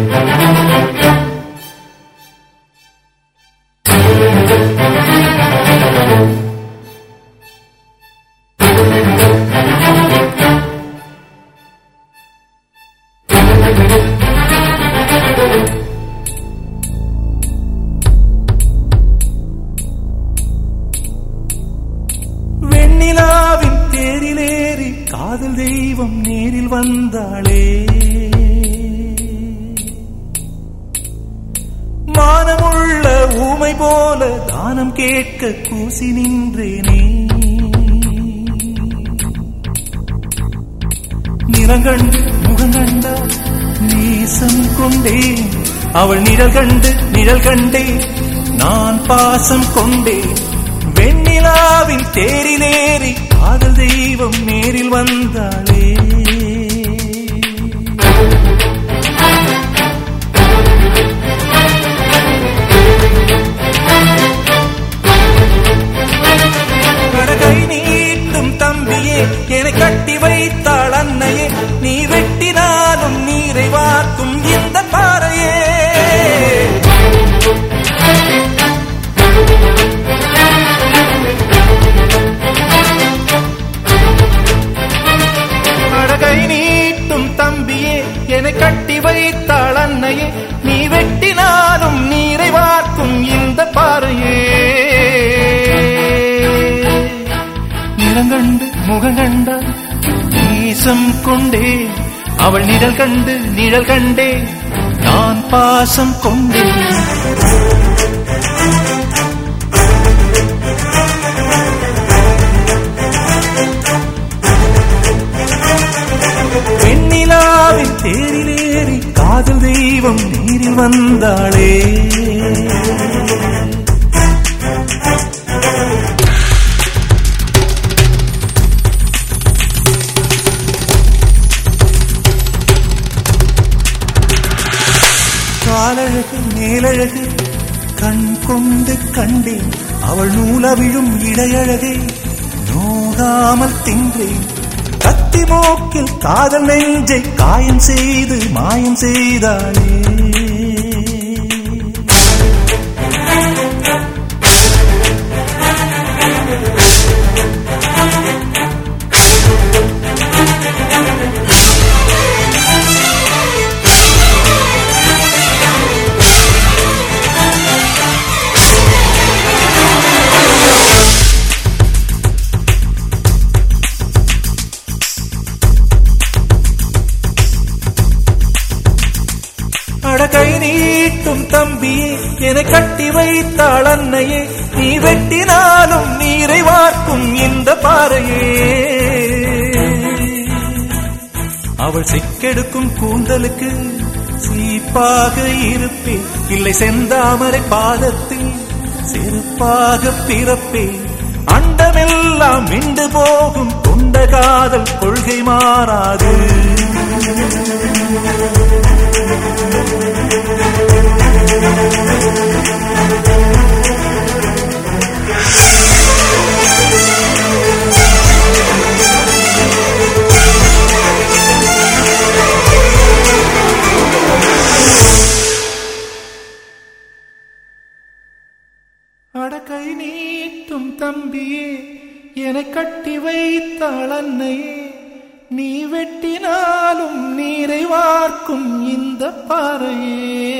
வெண்ணிலாவின் தேரிலேறி காதல் தெய்வம் நேரில் வந்தாளே மானமுள்ள ஊமை போல தானம் கேட்க கூசி நின்றேனே நிறங்கண்டு முகங்கண்டா நேசம் கொண்டேன் அவள் நிழல் கண்டு நிழல் கண்டேன் நான் பாசம் கொண்டேன் வெண்ணிலாவின் தேரிலேறி காதல் தெய்வம் நேரில் வந்தாளே கை நீட்டும் தம்பியே என்னை கட்டி வைத்தாள் அன்னையே நீ வெட்டினாலும் நீரை வார்க்கும் இந்த பாறையே அழகை நீட்டும் தம்பியே என்னை கட்டி வைத்தாள் அன்னையே நீ வெட்டினாலும் நீரை வார்க்கும் இந்த பாறையே நிறங்கண்டு முகங்கண்ட நேசம் கொண்டே அவள் நிழல் கண்டு நிழல் கண்டே நான் பாசம் கொண்டேன் வெண்ணிலாவின் தேரிலேறி காதல் தெய்வம் நீரில் வந்தாளே காலழகு மேலழகு கண் கொண்டு கண்டேன் அவள் நூலவிழும் இடையழகை நோகாமல் தின்றேன் கத்தி மூக்கில் காதல் நெஞ்சை காயம் செய்து மாயம் செய்தாளே அடகை நீட்டும் தம்பியே என்னை கட்டி வைத்தாள் அன்னையே நீ வெட்டினாலும் நீரை வார்க்கும் இந்த பாறையே அவள் சிக்கெடுக்கும் கூந்தலுக்கு சீப்பாக இருப்பேன் இல்லை செந்தாமரை பாதத்தில் செருப்பாக பிறப்பேன் அண்டமெல்லாம் மிண்டு போகும் கொண்ட காதல் கொள்கை மாறாது அடக்கை நீட்டும் தம்பியே என்னை கட்டி வைத்தாள் அன்னையே நீ வெட்டினாலும் நீரை வார்க்கும் இந்த பாறையே